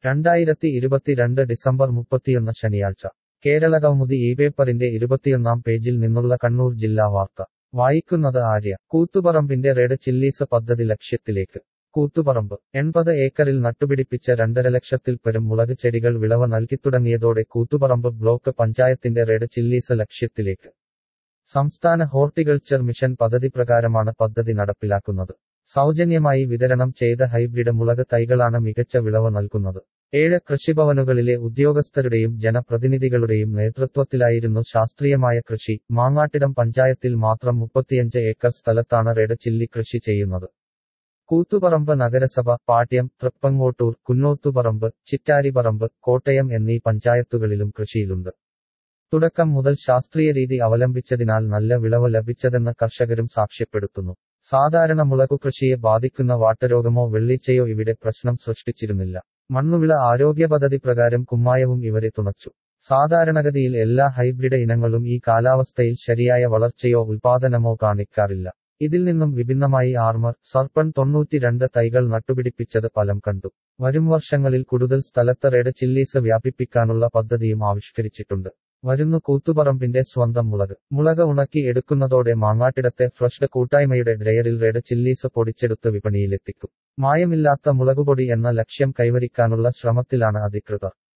രണ്ടായിരത്തി ഇരുപത്തിരണ്ട് ഡിസംബർ മുപ്പത്തിയൊന്ന് ശനിയാഴ്ച കേരളകൗമുദി ഈ പേപ്പറിന്റെ ഇരുപത്തിയൊന്നാം പേജിൽ നിന്നുള്ള കണ്ണൂർ ജില്ലാ വാർത്ത വായിക്കുന്നത് ആര്യ കൂത്തുപറമ്പിന്റെ റെഡ് ചില്ലീസ് പദ്ധതി ലക്ഷ്യത്തിലേക്ക് കൂത്തുപറമ്പ് എൺപത് ഏക്കറിൽ നട്ടുപിടിപ്പിച്ച രണ്ടര ലക്ഷത്തിൽ പരം മുളക് ചെടികൾ വിളവ് നൽകിത്തുടങ്ങിയതോടെ കൂത്തുപറമ്പ് ബ്ലോക്ക് പഞ്ചായത്തിന്റെ റെഡ് ചില്ലീസ് ലക്ഷ്യത്തിലേക്ക് സംസ്ഥാന ഹോർട്ടിക്കൾച്ചർ മിഷൻ പദ്ധതി പ്രകാരമാണ് പദ്ധതി നടപ്പിലാക്കുന്നത് സൗജന്യമായി വിതരണം ചെയ്ത ഹൈബ്രിഡ് മുളക് തൈകളാണ് മികച്ച വിളവ് നൽകുന്നത് ഏഴ് കൃഷിഭവനുകളിലെ ഉദ്യോഗസ്ഥരുടെയും ജനപ്രതിനിധികളുടെയും നേതൃത്വത്തിലായിരുന്നു ശാസ്ത്രീയമായ കൃഷി മാങ്ങാട്ടിടം പഞ്ചായത്തിൽ മാത്രം മുപ്പത്തിയഞ്ച് ഏക്കർ സ്ഥലത്താണ് റെഡ് ചില്ലി കൃഷി ചെയ്യുന്നത് കൂത്തുപറമ്പ് നഗരസഭ പാട്യം തൃപ്പങ്ങോട്ടൂർ കുന്നോത്തുപറമ്പ് ചിറ്റാരിപറമ്പ് കോട്ടയം എന്നീ പഞ്ചായത്തുകളിലും കൃഷിയിലുണ്ട് തുടക്കം മുതൽ ശാസ്ത്രീയ രീതി അവലംബിച്ചതിനാൽ നല്ല വിളവ് ലഭിച്ചതെന്ന് കർഷകരും സാക്ഷ്യപ്പെടുത്തുന്നു സാധാരണ മുളകു കൃഷിയെ ബാധിക്കുന്ന വാട്ടരോഗമോ വെള്ളീച്ചയോ ഇവിടെ പ്രശ്നം സൃഷ്ടിച്ചിരുന്നില്ല മണ്ണുവിള ആരോഗ്യ പദ്ധതി പ്രകാരം കുമ്മായവും ഇവരെ തുണച്ചു സാധാരണഗതിയിൽ എല്ലാ ഹൈബ്രിഡ് ഇനങ്ങളും ഈ കാലാവസ്ഥയിൽ ശരിയായ വളർച്ചയോ ഉൽപാദനമോ കാണിക്കാറില്ല ഇതിൽ നിന്നും വിഭിന്നമായി ആർമർ സർപ്പൺ തൊണ്ണൂറ്റിരണ്ട് തൈകൾ നട്ടുപിടിപ്പിച്ചത് ഫലം കണ്ടു വരും വർഷങ്ങളിൽ കൂടുതൽ സ്ഥലത്ത് റെഡ് ചില്ലീസ് വ്യാപിപ്പിക്കാനുള്ള പദ്ധതിയും ആവിഷ്കരിച്ചിട്ടുണ്ട് വരുന്നു കൂത്തുപറമ്പിന്റെ സ്വന്തം മുളക് മുളക് ഉണക്കി എടുക്കുന്നതോടെ മാങ്ങാട്ടിടത്തെ ഫ്രഷ് കൂട്ടായ്മയുടെ ഡ്രയറിൽ റെഡ് ചില്ലീസ് പൊടിച്ചെടുത്ത് വിപണിയിലെത്തിക്കും മായമില്ലാത്ത മുളകുപൊടി എന്ന ലക്ഷ്യം കൈവരിക്കാനുള്ള ശ്രമത്തിലാണ് അധികൃതർ